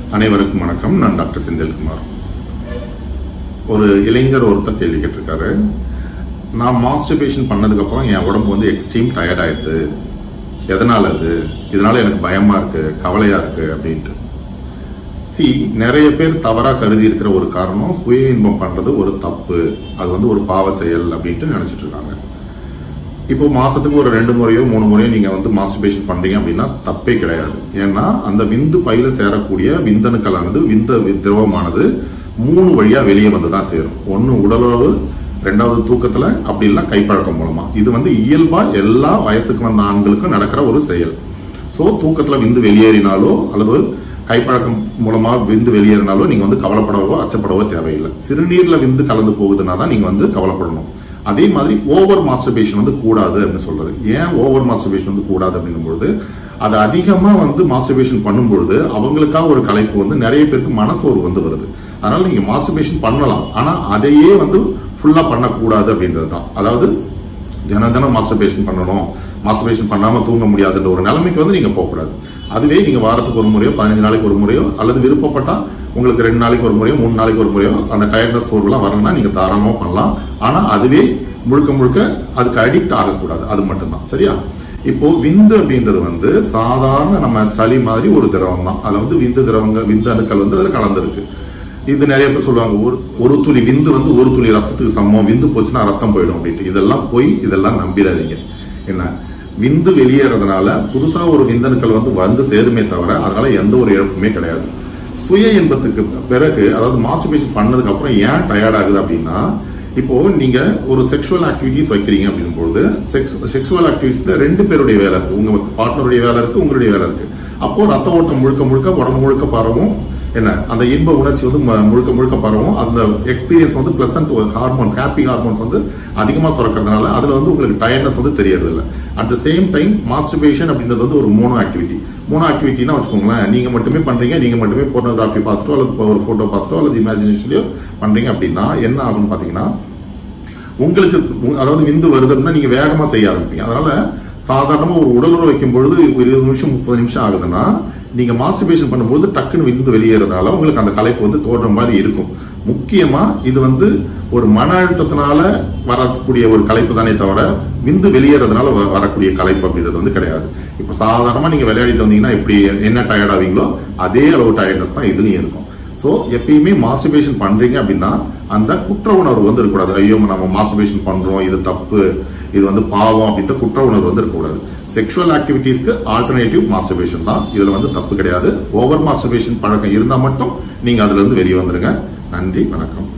அனைவருக்கும் வணக்கம் நான் டாக்டர் செந்தில்குமார் ஒரு இளைஞர் ஒருத்தர் கேள்வி கேட்டிருக்காரு நான் மாஸ்டர்பேஷன் பண்ணதுக்கு அப்புறம் என் உடம்பு வந்து எக்ஸ்ட்ரீம் டயர்ட் ஆயிடுது எதனால அது இதனால எனக்கு பயமா இருக்கு கவலையா இருக்கு அப்படின்ட்டு சி நிறைய பேர் தவறா கருதி இருக்கிற ஒரு காரணம் சுய இன்பம் பண்றது ஒரு தப்பு அது வந்து ஒரு பாவ செயல் அப்படின்ட்டு நினைச்சிட்டு இருக்காங்க இப்போ மாசத்துக்கு ஒரு ரெண்டு முறையோ மூணு முறையோ நீங்க வந்து மாஸ்டர்பேஷன் பண்றீங்க அப்படின்னா தப்பே கிடையாது ஏன்னா அந்த விந்து பையில சேரக்கூடிய விந்தணுக்களானது விந்த திரவமானது மூணு வழியா வெளியே வந்து தான் சேரும் ஒன்னு உடலுறவு ரெண்டாவது தூக்கத்துல அப்படி இல்ல கைப்பழக்கம் மூலமா இது வந்து இயல்பா எல்லா வயசுக்கு வந்த ஆண்களுக்கும் நடக்கிற ஒரு செயல் சோ தூக்கத்துல விந்து வெளியேறினாலோ அல்லது கைப்பழக்கம் மூலமா விந்து வெளியேறினாலோ நீங்க வந்து கவலைப்படவோ அச்சப்படவோ தேவையில்லை சிறுநீர்ல விந்து கலந்து போகுதுன்னா தான் நீங்க வந்து கவலைப்படணும் அதே மாதிரி ஓவர் மாஸ்டர்பேஷன் வந்து கூடாது அப்படின்னு சொல்றது ஏன் ஓவர் மாஸ்டர்பேஷன் வந்து கூடாது அப்படின்னும் பொழுது அது அதிகமா வந்து மாஸ்டர்பேஷன் பண்ணும்பொழுது அவங்களுக்காக ஒரு கலைப்பு வந்து நிறைய பேருக்கு மனசோர்வு வந்து வருது அதனால நீங்க மாஸ்டர்பேஷன் பண்ணலாம் ஆனா அதையே வந்து ஃபுல்லா பண்ணக்கூடாது அப்படின்றது தான் அதாவது தினம் தினம் மாஸ்டர்பேஷன் பண்ணணும் மாஸ்டர்பேஷன் பண்ணாம தூங்க முடியாதுன்ற ஒரு நிலைமைக்கு வந்து நீங்க போகக்கூடாது அதுவே நீங்க வாரத்துக்கு ஒரு முறையோ பதினஞ்சு நாளைக்கு ஒரு முறையோ அல்லது விருப்பப்பட்டா உங்களுக்கு ரெண்டு நாளைக்கு ஒரு முறையோ மூணு நாளைக்கு ஒரு முறையோ அந்த டயர்னஸ் சோர்வுலாம் வரணும்னா நீங்க தாராளமா பண்ணலாம் ஆனா அதுவே முழுக்க முழுக்க அதுக்கு அடிக்ட் ஆகக்கூடாது அது மட்டும்தான் சரியா இப்போ விந்து அப்படின்றது வந்து சாதாரண நம்ம சளி மாதிரி ஒரு திரவம் தான் அதுல வந்து விந்து திரவங்கள் விந்து அணுக்கள் வந்து அதுல கலந்துருக்கு இது நிறைய பேர் சொல்லுவாங்க ஒரு ஒரு துளி விந்து வந்து ஒரு துளி ரத்தத்துக்கு சமம் விந்து போச்சுன்னா ரத்தம் போயிடும் அப்படின்ட்டு இதெல்லாம் போய் இதெல்லாம் நம்பிடாதீங்க என்ன விந்து வெளியேறதுனால புதுசா ஒரு விந்தணுக்கள் வந்து வந்து சேருமே தவிர அதனால எந்த ஒரு இழப்புமே கிடையாது சுய இன்பத்துக்கு பிறகு அதாவது மாஸ்டர்பேஷன் பண்ணதுக்கு அப்புறம் ஏன் டயர்ட் ஆகுது அப்படின்னா இப்போ நீங்க ஒரு செக்ஷுவல் ஆக்டிவிட்டிஸ் வைக்கிறீங்க அப்படிங்கும்போது செக்ஷுவல் ஆக்டிவிட்டிஸ்ல ரெண்டு பேருடைய வேலை இருக்கு உங்க பார்ட்னருடைய வேலை இருக்கு உங்களுடைய வேலை இருக்கு அப்போ ரத்த ஓட்டம் முழுக்க முழுக்க உடம்பு முழுக்க பரவும் என்ன அந்த இன்ப உணர்ச்சி வந்து ம- முழுக்க முழுக்க பரவும் அந்த எக்ஸ்பீரியன்ஸ் வந்து பிளசன்ட் ஹார்மோன்ஸ் ஹாப்பி ஹார்மோன்ஸ் வந்து அதிகமா சுரக்கிறதுனால அதுல வந்து உங்களுக்கு டயர்னஸ் வந்து தெரியறது இல்ல at the same time masturbation அப்படின்றது வந்து ஒரு மோனோ ஆக்டிவிட்டி மோனோ ஆக்டிவிட்டினா வச்சுக்கோங்களேன் நீங்க மட்டுமே பண்றீங்க நீங்க மட்டுமே போர்னோகிராஃபி பார்த்துட்டோ அல்லது ஒரு போட்டோ பார்த்துட்டோ அல்லது இமேஜினேஷன்லயோ பண்றீங்க அப்படின்னா என்ன ஆகும்னு பாத்தீங்கன்னா உங்களுக்கு உ- அதாவது விந்து வருதுன்னா நீங்க வேகமா செய்ய ஆரம்பிப்பீங்க அதனால சாதாரணமா ஒரு உடலுறவு வைக்கும் பொழுது ஒரு இருபது நிமிஷம் முப்பது நிமிஷம் ஆகுதுன்னா நீங்க மாஸ்டர்பேஷன் பண்ணும்போது டக்குன்னு விந்து வெளியேறதுனால உங்களுக்கு அந்த கலைப்பு வந்து தோன்ற மாதிரி இருக்கும் முக்கியமா இது வந்து ஒரு மன அழுத்தத்தினால வரக்கூடிய ஒரு கலைப்பு தானே தவிர விந்து வெளியேறதுனால வ- வரக்கூடிய கலைப்பு அப்படின்றது வந்து கிடையாது இப்ப சாதாரணமா நீங்க விளையாடிட்டு வந்தீங்கன்னா எப்படி என்ன டயர்ட் ஆவீங்களோ அதே அளவு டயர்ட்னஸ் தான் இதுலயும் இருக்கும் சோ எப்பயுமே மாஸ்டர்பேஷன் பண்றீங்க அப்படின்னா அந்த குற்ற உணர்வு வந்து இருக்கக்கூடாது ஐயோ நம்ம மாஸ்டர்பேஷன் பண்றோம் இது தப்பு இது வந்து பாவம் அப்படின்ற குற்ற உணர்வு வந்து இருக்கக்கூடாது செக்ஷுவல் ஆக்டிவிட்டீஸ்க்கு ஆல்டர்னேட்டிவ் மாஸ்டர்பேஷன் தான் இதுல வந்து தப்பு கிடையாது ஓவர் மாஸ்டர்பேஷன் பழக்கம் இருந்தா மட்டும் நீங்க அதுல இருந்து வெளியே வந்துருங்க நன்றி வணக்கம்